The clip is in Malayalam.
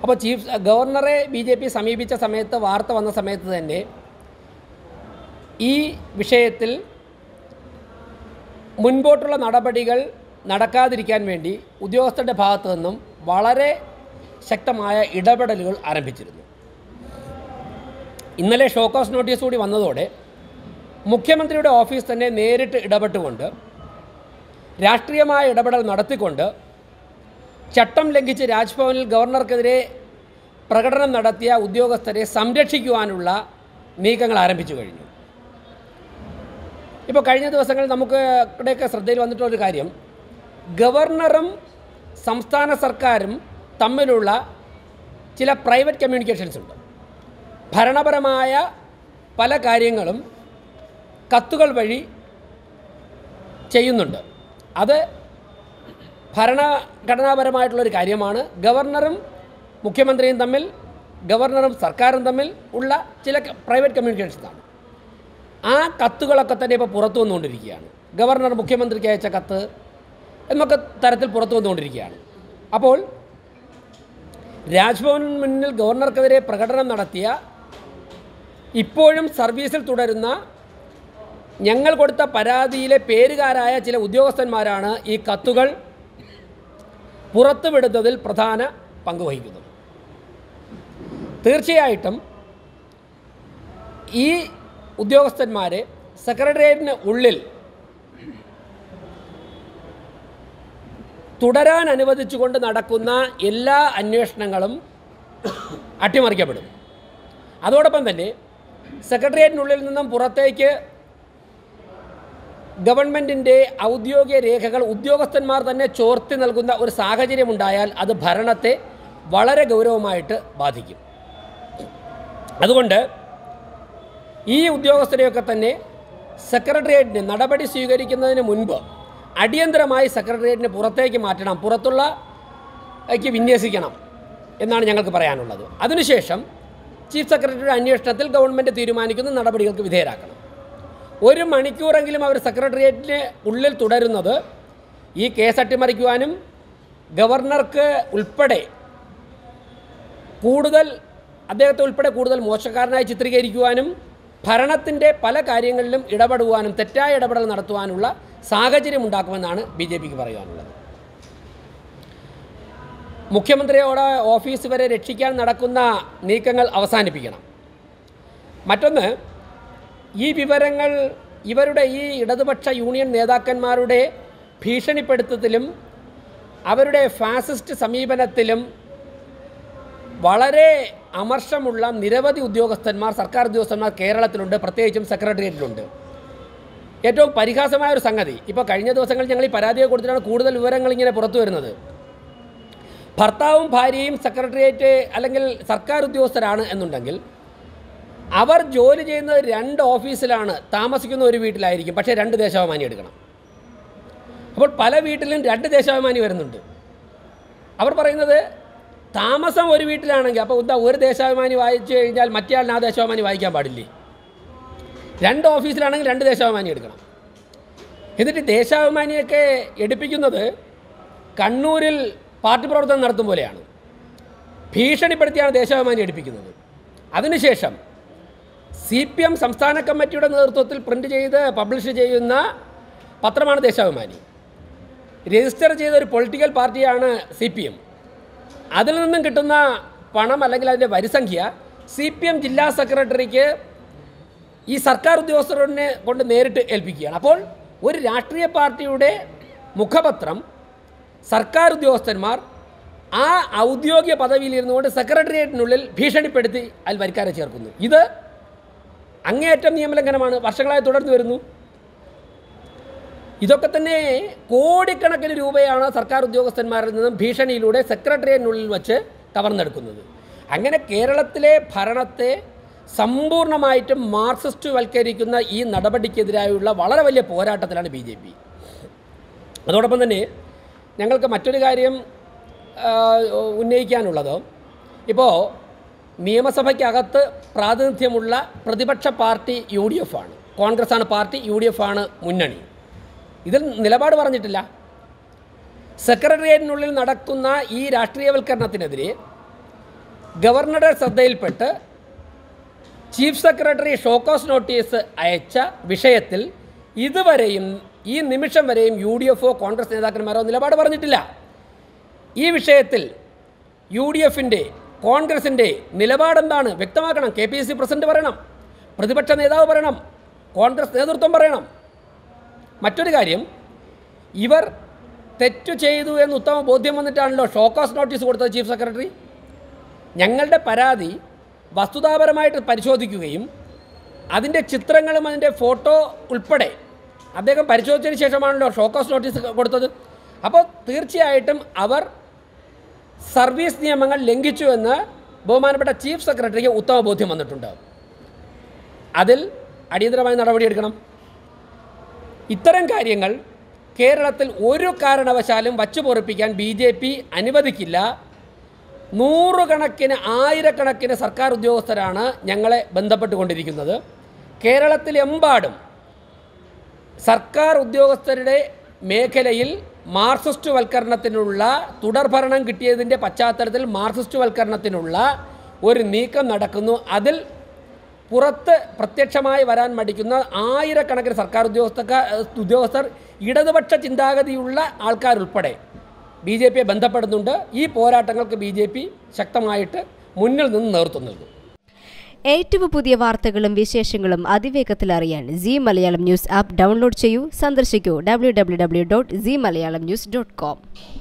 അപ്പോൾ ചീഫ് ഗവർണറെ ബി ജെ പി സമീപിച്ച സമയത്ത് വാർത്ത വന്ന സമയത്ത് തന്നെ ഈ വിഷയത്തിൽ മുൻപോട്ടുള്ള നടപടികൾ നടക്കാതിരിക്കാൻ വേണ്ടി ഉദ്യോഗസ്ഥരുടെ ഭാഗത്തു നിന്നും വളരെ ശക്തമായ ഇടപെടലുകൾ ആരംഭിച്ചിരുന്നു ഇന്നലെ ഷോക്കോസ് നോട്ടീസ് കൂടി വന്നതോടെ മുഖ്യമന്ത്രിയുടെ ഓഫീസ് തന്നെ നേരിട്ട് ഇടപെട്ടുകൊണ്ട് രാഷ്ട്രീയമായ ഇടപെടൽ നടത്തിക്കൊണ്ട് ചട്ടം ലംഘിച്ച് രാജ്ഭവനിൽ ഗവർണർക്കെതിരെ പ്രകടനം നടത്തിയ ഉദ്യോഗസ്ഥരെ സംരക്ഷിക്കുവാനുള്ള നീക്കങ്ങൾ ആരംഭിച്ചു കഴിഞ്ഞു ഇപ്പോൾ കഴിഞ്ഞ ദിവസങ്ങളിൽ നമുക്ക് ഇവിടെയൊക്കെ ശ്രദ്ധയിൽ വന്നിട്ടുള്ളൊരു കാര്യം ഗവർണറും സംസ്ഥാന സർക്കാരും തമ്മിലുള്ള ചില പ്രൈവറ്റ് കമ്മ്യൂണിക്കേഷൻസ് ഉണ്ട് ഭരണപരമായ പല കാര്യങ്ങളും കത്തുകൾ വഴി ചെയ്യുന്നുണ്ട് അത് ഭരണഘടനാപരമായിട്ടുള്ളൊരു കാര്യമാണ് ഗവർണറും മുഖ്യമന്ത്രിയും തമ്മിൽ ഗവർണറും സർക്കാരും തമ്മിൽ ഉള്ള ചില പ്രൈവറ്റ് കമ്മ്യൂണിക്കേഷൻസാണ് ആ കത്തുകളൊക്കെ തന്നെ ഇപ്പോൾ പുറത്തു വന്നുകൊണ്ടിരിക്കുകയാണ് ഗവർണർ മുഖ്യമന്ത്രിക്ക് അയച്ച കത്ത് എന്നൊക്കെ തരത്തിൽ പുറത്തു വന്നുകൊണ്ടിരിക്കുകയാണ് അപ്പോൾ രാജ്ഭവന് മുന്നിൽ ഗവർണർക്കെതിരെ പ്രകടനം നടത്തിയ ഇപ്പോഴും സർവീസിൽ തുടരുന്ന ഞങ്ങൾ കൊടുത്ത പരാതിയിലെ പേരുകാരായ ചില ഉദ്യോഗസ്ഥന്മാരാണ് ഈ കത്തുകൾ പുറത്തുവിടുന്നതിൽ പ്രധാന പങ്ക് വഹിക്കുന്നത് തീർച്ചയായിട്ടും ഈ ഉദ്യോഗസ്ഥന്മാരെ സെക്രട്ടേറിയറ്റിന് ഉള്ളിൽ തുടരാൻ അനുവദിച്ചുകൊണ്ട് നടക്കുന്ന എല്ലാ അന്വേഷണങ്ങളും അട്ടിമറിക്കപ്പെടും അതോടൊപ്പം തന്നെ സെക്രട്ടേറിയറ്റിനുള്ളിൽ നിന്നും പുറത്തേക്ക് ഗവൺമെൻറ്റിൻ്റെ ഔദ്യോഗിക രേഖകൾ ഉദ്യോഗസ്ഥന്മാർ തന്നെ ചോർത്തി നൽകുന്ന ഒരു സാഹചര്യമുണ്ടായാൽ അത് ഭരണത്തെ വളരെ ഗൗരവമായിട്ട് ബാധിക്കും അതുകൊണ്ട് ഈ ഉദ്യോഗസ്ഥരെയൊക്കെ തന്നെ സെക്രട്ടേറിയറ്റിന് നടപടി സ്വീകരിക്കുന്നതിന് മുൻപ് അടിയന്തരമായി സെക്രട്ടേറിയറ്റിന് പുറത്തേക്ക് മാറ്റണം പുറത്തുള്ള ക്ക് വിന്യസിക്കണം എന്നാണ് ഞങ്ങൾക്ക് പറയാനുള്ളത് അതിനുശേഷം ചീഫ് സെക്രട്ടറിയുടെ അന്വേഷണത്തിൽ ഗവൺമെൻറ് തീരുമാനിക്കുന്ന നടപടികൾക്ക് വിധേയരാക്കണം ഒരു മണിക്കൂറെങ്കിലും അവർ സെക്രട്ടേറിയറ്റിന് ഉള്ളിൽ തുടരുന്നത് ഈ കേസ് അട്ടിമറിക്കുവാനും ഗവർണർക്ക് ഉൾപ്പെടെ കൂടുതൽ അദ്ദേഹത്തെ ഉൾപ്പെടെ കൂടുതൽ മോശക്കാരനായി ചിത്രീകരിക്കുവാനും ഭരണത്തിൻ്റെ പല കാര്യങ്ങളിലും ഇടപെടുവാനും തെറ്റായ ഇടപെടൽ നടത്തുവാനുള്ള സാഹചര്യം ഉണ്ടാക്കുമെന്നാണ് ബി ജെ പിക്ക് പറയാനുള്ളത് മുഖ്യമന്ത്രിയോട് ഓഫീസ് വരെ രക്ഷിക്കാൻ നടക്കുന്ന നീക്കങ്ങൾ അവസാനിപ്പിക്കണം മറ്റൊന്ന് ഈ വിവരങ്ങൾ ഇവരുടെ ഈ ഇടതുപക്ഷ യൂണിയൻ നേതാക്കന്മാരുടെ ഭീഷണിപ്പെടുത്തത്തിലും അവരുടെ ഫാസിസ്റ്റ് സമീപനത്തിലും വളരെ അമർഷമുള്ള നിരവധി ഉദ്യോഗസ്ഥന്മാർ സർക്കാർ ഉദ്യോഗസ്ഥന്മാർ കേരളത്തിലുണ്ട് പ്രത്യേകിച്ചും സെക്രട്ടേറിയറ്റിലുണ്ട് ഏറ്റവും പരിഹാസമായ ഒരു സംഗതി ഇപ്പോൾ കഴിഞ്ഞ ദിവസങ്ങളിൽ ഞങ്ങൾ ഈ പരാതിയെ കൊടുത്തിട്ടാണ് കൂടുതൽ വിവരങ്ങൾ ഇങ്ങനെ പുറത്തു വരുന്നത് ഭർത്താവും ഭാര്യയും സെക്രട്ടേറിയറ്റ് അല്ലെങ്കിൽ സർക്കാർ ഉദ്യോഗസ്ഥരാണ് എന്നുണ്ടെങ്കിൽ അവർ ജോലി ചെയ്യുന്നത് രണ്ട് ഓഫീസിലാണ് താമസിക്കുന്ന ഒരു വീട്ടിലായിരിക്കും പക്ഷേ രണ്ട് ദേശാഭിമാനി എടുക്കണം അപ്പോൾ പല വീട്ടിലും രണ്ട് ദേശാഭിമാനി വരുന്നുണ്ട് അവർ പറയുന്നത് താമസം ഒരു വീട്ടിലാണെങ്കിൽ അപ്പോൾ എന്താ ഒരു ദേശാഭിമാനി വായിച്ചു കഴിഞ്ഞാൽ മറ്റേ ആളിന് ആ ദേശാഭിമാനി വായിക്കാൻ പാടില്ലേ രണ്ട് ഓഫീസിലാണെങ്കിൽ രണ്ട് ദേശാഭിമാനി എടുക്കണം എന്നിട്ട് ദേശാഭിമാനിയൊക്കെ എടുപ്പിക്കുന്നത് കണ്ണൂരിൽ പാർട്ടി പ്രവർത്തനം നടത്തും പോലെയാണ് ഭീഷണിപ്പെടുത്തിയാണ് ദേശാഭിമാനി എടുപ്പിക്കുന്നത് അതിനുശേഷം സി പി എം സംസ്ഥാന കമ്മിറ്റിയുടെ നേതൃത്വത്തിൽ പ്രിൻ്റ് ചെയ്ത് പബ്ലിഷ് ചെയ്യുന്ന പത്രമാണ് ദേശാഭിമാനി രജിസ്റ്റർ ചെയ്ത ഒരു പൊളിറ്റിക്കൽ പാർട്ടിയാണ് സി പി എം അതിൽ നിന്നും കിട്ടുന്ന പണം അല്ലെങ്കിൽ അതിൻ്റെ വരിസംഖ്യ സി പി എം ജില്ലാ സെക്രട്ടറിക്ക് ഈ സർക്കാർ ഉദ്യോഗസ്ഥരെ കൊണ്ട് നേരിട്ട് ഏൽപ്പിക്കുകയാണ് അപ്പോൾ ഒരു രാഷ്ട്രീയ പാർട്ടിയുടെ മുഖപത്രം സർക്കാർ ഉദ്യോഗസ്ഥന്മാർ ആ ഔദ്യോഗിക പദവിയിൽ ഇരുന്നുകൊണ്ട് സെക്രട്ടേറിയറ്റിനുള്ളിൽ ഭീഷണിപ്പെടുത്തി അതിൽ വരിക്കാരെ ചേർക്കുന്നു ഇത് അങ്ങേയറ്റം നിയമലംഘനമാണ് വർഷങ്ങളായി തുടർന്നു വരുന്നു ഇതൊക്കെ തന്നെ കോടിക്കണക്കിന് രൂപയാണ് സർക്കാർ ഉദ്യോഗസ്ഥന്മാരിൽ നിന്നും ഭീഷണിയിലൂടെ സെക്രട്ടേറിയറ്റിനുള്ളിൽ വച്ച് കവർന്നെടുക്കുന്നത് അങ്ങനെ കേരളത്തിലെ ഭരണത്തെ സമ്പൂർണ്ണമായിട്ടും മാർക്സിസ്റ്റ് വൽക്കരിക്കുന്ന ഈ നടപടിക്കെതിരായുള്ള വളരെ വലിയ പോരാട്ടത്തിലാണ് ബി ജെ പി അതോടൊപ്പം തന്നെ ഞങ്ങൾക്ക് മറ്റൊരു കാര്യം ആ, ഉന്നയിക്കാനുള്ളത് ഇപ്പോൾ നിയമസഭയ്ക്കകത്ത് പ്രാതിനിധ്യമുള്ള പ്രതിപക്ഷ പാർട്ടി യു ഡി എഫ് ആണ് കോൺഗ്രസ് ആണ് പാർട്ടി യു ഡി എഫ് ആണ് മുന്നണി ഇതിൽ നിലപാട് പറഞ്ഞിട്ടില്ല സെക്രട്ടേറിയറ്റിനുള്ളിൽ നടക്കുന്ന ഈ രാഷ്ട്രീയവൽക്കരണത്തിനെതിരെ ഗവർണറുടെ ശ്രദ്ധയിൽപ്പെട്ട് ചീഫ് സെക്രട്ടറി ഷോക്കോസ് നോട്ടീസ് അയച്ച വിഷയത്തിൽ ഇതുവരെയും ഈ നിമിഷം വരെയും യു ഡി എഫോ കോൺഗ്രസ് നേതാക്കന്മാരോ നിലപാട് പറഞ്ഞിട്ടില്ല ഈ വിഷയത്തിൽ യു ഡി എഫിൻ്റെ കോൺഗ്രസിൻ്റെ നിലപാടെന്താണ് വ്യക്തമാക്കണം K P S C president പറയണം പ്രതിപക്ഷ നേതാവ് പറയണം കോൺഗ്രസ് നേതൃത്വം പറയണം മറ്റൊരു കാര്യം ഇവർ തെറ്റു ചെയ്തു എന്ന് ഉത്തമ ബോധ്യം വന്നിട്ടാണല്ലോ ഷോക്കാസ് നോട്ടീസ് കൊടുത്തത് ചീഫ് സെക്രട്ടറി ഞങ്ങളുടെ പരാതി വസ്തുതാപരമായിട്ട് പരിശോധിക്കുകയും അതിൻ്റെ ചിത്രങ്ങളും അതിൻ്റെ ഫോട്ടോ ഉൾപ്പെടെ അദ്ദേഹം പരിശോധിച്ചതിന് ശേഷമാണല്ലോ ഷോക്കോസ് നോട്ടീസ് കൊടുത്തത് അപ്പോൾ തീർച്ചയായിട്ടും അവർ സർവീസ് നിയമങ്ങൾ ലംഘിച്ചു എന്ന് ബഹുമാനപ്പെട്ട ചീഫ് സെക്രട്ടറിക്ക് ഉത്തമ ബോധ്യം വന്നിട്ടുണ്ട് അതിൽ അടിയന്തരമായി നടപടിയെടുക്കണം ഇത്തരം കാര്യങ്ങൾ കേരളത്തിൽ ഒരു കാരണവശാലും വച്ചുപൊറിപ്പിക്കാൻ ബി ജെ പി അനുവദിക്കില്ല നൂറുകണക്കിന് ആയിരക്കണക്കിന് സർക്കാർ ഉദ്യോഗസ്ഥരാണ് ഞങ്ങളെ ബന്ധപ്പെട്ടുകൊണ്ടിരിക്കുന്നത് കേരളത്തിലെമ്പാടും സർക്കാർ ഉദ്യോഗസ്ഥരുടെ മേഖലയിൽ മാർക്സിസ്റ്റ് വൽക്കരണത്തിനുള്ള തുടർഭരണം കിട്ടിയതിൻ്റെ പശ്ചാത്തലത്തിൽ മാർക്സിസ്റ്റ് വൽക്കരണത്തിനുള്ള ഒരു നീക്കം നടക്കുന്നു അതിൽ പുറത്ത് പ്രത്യക്ഷമായി വരാൻ മടിക്കുന്ന ആയിരക്കണക്കിന് സർക്കാർ ഉദ്യോഗസ്ഥ ഉദ്യോഗസ്ഥർ ഇടതുപക്ഷ ചിന്താഗതിയുള്ള ആൾക്കാരുൾപ്പെടെ ബി ജെ പിയെ ബന്ധപ്പെടുന്നുണ്ട് ഈ പോരാട്ടങ്ങൾക്ക് ബി ജെ പി ശക്തമായിട്ട് മുന്നിൽ നിന്ന് നേതൃത്വം നൽകും ഏറ്റവും പുതിയ വാർത്തകളും വിശേഷങ്ങളും അതിവേഗത്തിൽ അറിയാൻ C Malayalam news app download ചെയ്യൂ സന്ദർശിക്കൂ W W W dot C Malayalam news dot com